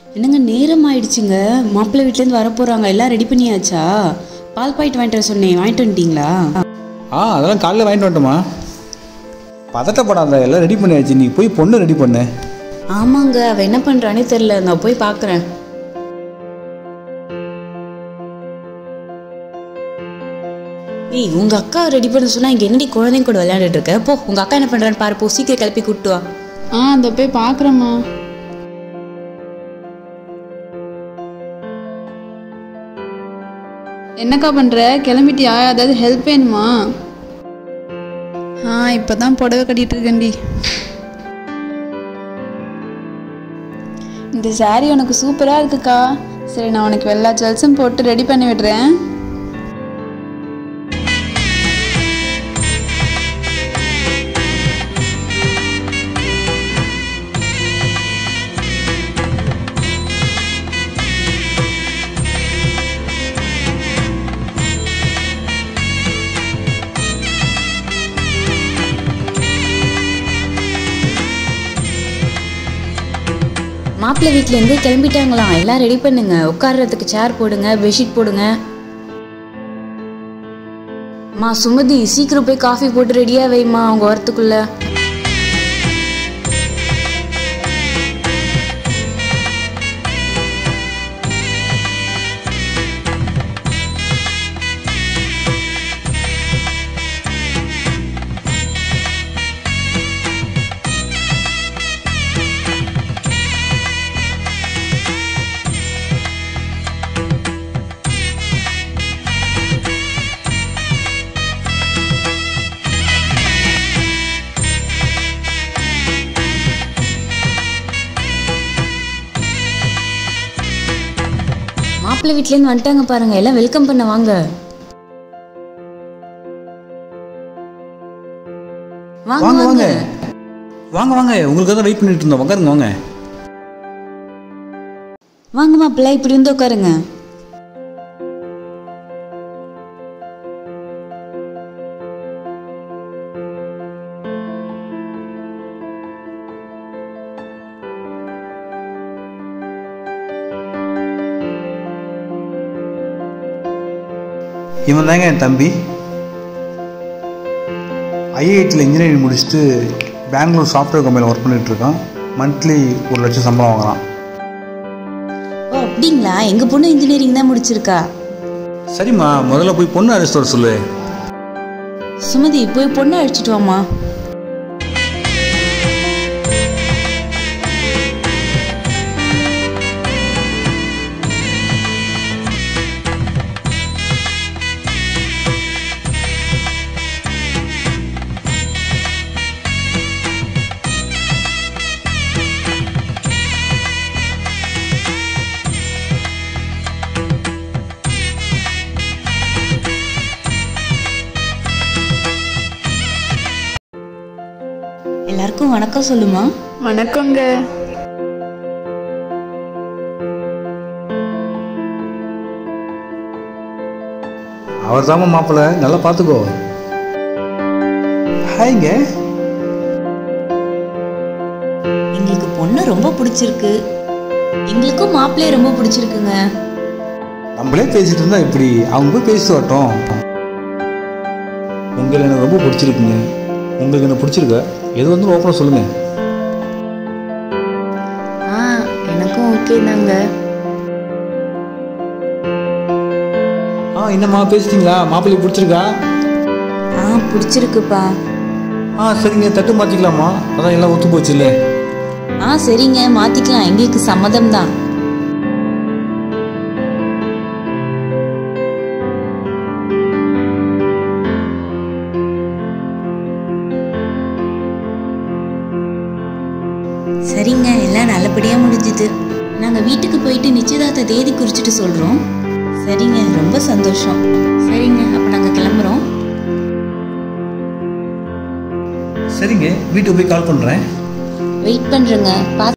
என்னங்க நேரம் ஆயிடுச்சுங்க மாப்பிள்ளை வீட்டிலேருந்து வர போகிறாங்க எல்லாம் ரெடி பண்ணியாச்சா பால் பாயிட்டு வாங்கிட்டு வர சொன்னேன் வாங்கிட்டு வந்துட்டீங்களா ஆ அதெல்லாம் காலைல வாங்கிட்டு வந்துட்டோமா பதட்டப்படாத எல்லாம் ரெடி பண்ணியாச்சு நீ போய் பொண்ணு ரெடி பண்ணு ஆமாங்க அவ என்ன பண்ணுறானே தெரில நான் போய் பார்க்குறேன் ஏய் உங்க அக்கா ரெடி பண்ண சொன்னா இங்க என்னடி குழந்தைங்க கூட விளையாண்டுட்டு இருக்க போ உங்க அக்கா என்ன பண்றான்னு பாரு போ சீக்கிரம் கிளப்பி கூட்டு வா ஆ அந்த போய் பார்க்குறேம்மா என்னக்கா பண்ணுற கிளம்பிட்டியா ஏதாவது ஹெல்ப் வேணுமா ஆ இப்போ தான் புடவை கட்டிட்டு இருக்கேன்டி இந்த saree உனக்கு சூப்பராக இருக்குக்கா சரி நான் உனக்கு எல்லா ஜுவல்ஸும் போட்டு ரெடி பண்ணி விடுறேன் மாப்பிள்ளை வீட்ல இருந்து கிளம்பிட்டாங்களாம் எல்லாம் ரெடி பண்ணுங்க உட்கார்றதுக்கு சேர் போடுங்க பெட்ஷீட் போடுங்க மா சுமதி சீக்கிரம் போய் காஃபி போட்டு ரெடியா வைமா அவங்க வரத்துக்குள்ள மாப்பிள்ளை வீட்ல இருந்து வந்துட்டாங்க பாருங்க எல்லாம் வெல்கம் பண்ண வாங்க வாங்க வாங்க வாங்க வாங்க வாங்க வாங்க உங்களுக்கு தான் வெயிட் பண்ணிட்டு இருந்தோம் உட்காருங்க வாங்க வாங்க மாப்பிள்ளை இப்படி வந்து உட்காருங்க இவன் தாங்க என் தம்பி ஐஐடியில் இன்ஜினியரிங் முடிச்சுட்டு பெங்களூர் சாஃப்ட்வேர் கம்பெனியில் ஒர்க் பண்ணிட்டு இருக்கான் மந்த்லி ஒரு லட்சம் சம்பளம் வாங்குறான் ஓ அப்படிங்களா எங்க பொண்ணு இன்ஜினியரிங் தான் முடிச்சிருக்கா சரிம்மா முதல்ல போய் பொண்ணு அழைச்சிட்டு வர சொல்லு சுமதி போய் பொண்ணு அழைச்சிட்டு வாமா எல்லாருக்கும் வணக்கம் சொல்லுமா வணக்கங்க அவர் தாம்மா மாப்பிள்ளை நல்லா பார்த்துக்கோ ஹாய்ங்க எங்களுக்கு பொண்ணு ரொம்ப பிடிச்சிருக்கு எங்களுக்கும் மாப்பிள்ளைய ரொம்ப பிடிச்சிருக்குங்க நம்மளே பேசிட்டு இருந்தா இப்படி அவங்க போய் பேசிட்டு வரட்டும் உங்களை எனக்கு ரொம்ப பிடிச்சிருக்குங்க உங்களுக்கு என்ன பிடிச்சிருக்க எது வந்து ஓப்பனாக சொல்லுங்க ஆ எனக்கும் ஓகே தாங்க ஆ என்னம்மா பேசிட்டீங்களா மாப்பிள்ளை பிடிச்சிருக்கா ஆ பிடிச்சிருக்குப்பா ஆ சரிங்க தட்டு மாற்றிக்கலாமா அதான் எல்லாம் ஒத்து போச்சு இல்லை ஆ சரிங்க மாத்திக்கலாம் எங்களுக்கு சம்மதம் தான் சரிங்க எல்லாம் நல்லபடியா முடிஞ்சுது நாங்க வீட்டுக்கு போயிட்டு நிச்சயதார்த்த தேதி குறிச்சிட்டு சொல்றோம் சரிங்க ரொம்ப சந்தோஷம் சரிங்க அப்ப நாங்க கிளம்புறோம் சரிங்க வீட்டுக்கு போய் கால் பண்ணுறேன் வெயிட் பண்றேங்க பார்த்து